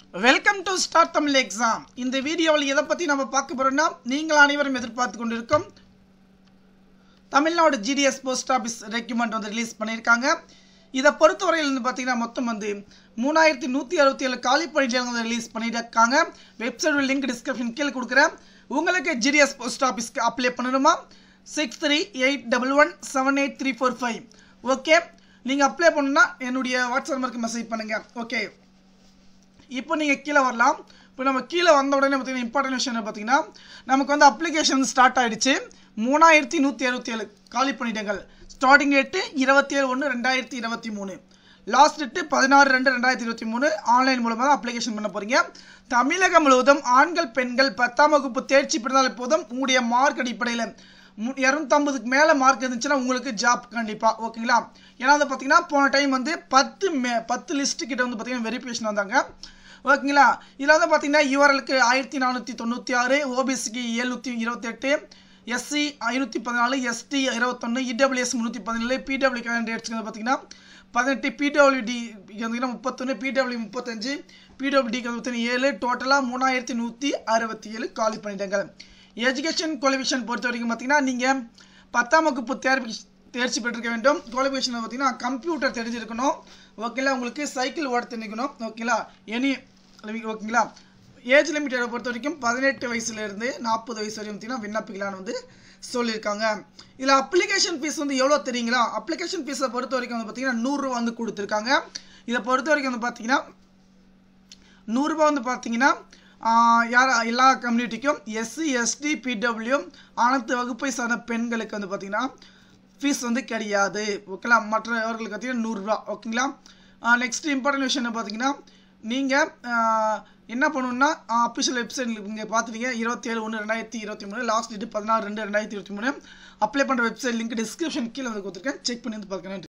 welcome to start Tamil exam இந்த வீடியோவில் எதை பற்றி நம்ம பார்க்க போகிறோம்னா நீங்கள் அனைவரும் எதிர்பார்த்து கொண்டிருக்கும் Tamil Nadu GDS post office requirement வந்து ரிலீஸ் பண்ணியிருக்காங்க இதை பொறுத்தவரையில் வந்து பார்த்தீங்கன்னா மொத்தம் வந்து மூணாயிரத்தி நூற்றி அறுபத்தி ஏழு காலி பணியிடங்கள் வந்து ரிலீஸ் பண்ணியிருக்காங்க வெப்சைட் லிங்க் டிஸ்கிரிப்ஷன் கீழே கொடுக்குறேன் உங்களுக்கு ஜிடிஎஸ் போஸ்ட் ஆஃபீஸ்க்கு அப்ளை பண்ணணுமா six three eight double one seven eight three four five okay நீங்கள் அப்ளை பண்ணணும்னா என்னுடைய வாட்ஸ்அப் நம்பருக்கு மெசேஜ் பண்ணுங்கள் ஓகே இப்போ நீங்கள் கீழே வரலாம் இப்போ நம்ம கீழே வந்த உடனே பார்த்தீங்கன்னா இம்பார்ட்டன்ட் விஷயம் என்ன பார்த்தீங்கன்னா நமக்கு வந்து அப்ளிகேஷன் ஸ்டார்ட் ஆயிடுச்சு மூணாயிரத்தி நூற்றி அறுபத்தி ஏழு காலி பணியிடங்கள் ஸ்டார்டிங் டேட்டு இருபத்தி ஏழு ஒன்று ரெண்டாயிரத்தி இருபத்தி மூணு லாஸ்ட் டேட்டு பதினாறு ரெண்டு ரெண்டாயிரத்தி இருபத்தி மூணு ஆன்லைன் மூலமாக தான் அப்ளிகேஷன் பண்ண போகிறீங்க தமிழகம் முழுவதும் ஆண்கள் பெண்கள் பத்தாம் வகுப்பு தேர்ச்சி பெற்றால் போதும் உங்களுடைய மார்க் அடிப்படையில் மு இரநூத்தம்பதுக்கு மேலே மார்க் இருந்துச்சுன்னா உங்களுக்கு ஜாப் கண்டிப்பாக ஓகேங்களா ஏன்னா வந்து பார்த்தீங்கன்னா போன டைம் வந்து பத்து மே பத்து லிஸ்ட்டு கிட்ட வந்து பார்த்தீங்கன்னா வெரிஃபிகேஷன் வந்தாங்க ஓகேங்களா இதில் வந்து பார்த்தீங்கன்னா யூஆர்எலுக்கு ஆயிரத்தி நானூற்றி தொண்ணூற்றி ஆறு ஓபிசிக்கு எழுநூற்றி இருபத்தெட்டு எஸ்சி ஐநூற்றி பதினாலு எஸ்டி இருபத்தொன்று இடபிள்யூஎஸ் முந்நூற்றி பதினேழு பிடபிள்யூ கேண்டிடேட்ஸ்க்கு வந்து பார்த்தீங்கன்னா பதினெட்டு பிடபிள்யூடி பார்த்தீங்கன்னா முப்பத்தொன்று பிடபிள்யூ முப்பத்தஞ்சு பிடபிள்யூடிக்கு வந்து ஏழு டோட்டலாக மூணாயிரத்தி நூற்றி அறுபத்தி ஏழு காலி பணியிடங்கள் எஜுகேஷன் குவாலிஃபிகேஷன் பொறுத்த வரைக்கும் பார்த்தீங்கன்னா நீங்கள் பத்தாம் வகுப்பு தேர்வு தேர்ச்சி பெற்றிருக்க வேண்டும் குவாலிஃபிகேஷன் பார்த்தீங்கன்னா கம்ப்யூட்டர் தெரிஞ்சிருக்கணும் ஓகேங்களா உங்களுக்கு சைக்கிள் ஓட தெரிஞ்சுக்கணும் ஓகேங்களா எனி ஓகேங்களா ஏஜ் லிமிட்டை பொறுத்த வரைக்கும் பதினெட்டு வயசுலேருந்து நாற்பது வயசு வரையும் பார்த்தீங்கன்னா விண்ணப்பிக்கலான்னு வந்து சொல்லியிருக்காங்க இதில் அப்ளிகேஷன் ஃபீஸ் வந்து எவ்வளோ தெரியுங்களா அப்ளிகேஷன் ஃபீஸை பொறுத்த வரைக்கும் வந்து பார்த்தீங்கன்னா நூறுரூவா வந்து கொடுத்துருக்காங்க இதை பொறுத்த வரைக்கும் வந்து பார்த்தீங்கன்னா நூறுரூபா வந்து பார்த்தீங்கன்னா யார் எல்லா கம்யூனிட்டிக்கும் எஸ்சி எஸ்டி பிடபிள்யூ அனைத்து வகுப்பை சார்ந்த பெண்களுக்கு வந்து பார்த்தீங்கன்னா ஃபீஸ் வந்து கிடையாது ஓகேங்களா மற்றவர்களுக்கு பார்த்தீங்கன்னா நூறுரூவா ஓகேங்களா நெக்ஸ்ட் இம்பார்ட்டன்ட் விஷயம் என்ன பார்த்தீங்கன்னா நீங்கள் என்ன பண்ணணும்னா அஃபிஷியல் வெப்சைட் நீங்கள் பார்த்துட்டீங்க இருபத்தி ஏழு ஒன்று ரெண்டாயிரத்தி இருபத்தி மூணு லாஸ்ட் டேட் பதினாறு ரெண்டு ரெண்டாயிரத்தி இருபத்தி மூணு அப்ளை பண்ணுற வெப்சைட் லிங்க் டிஸ்கிரிப்ஷன் கீழே வந்து கொடுத்துருக்கேன் செக் பண்ணி வந்து பார்க்கணும்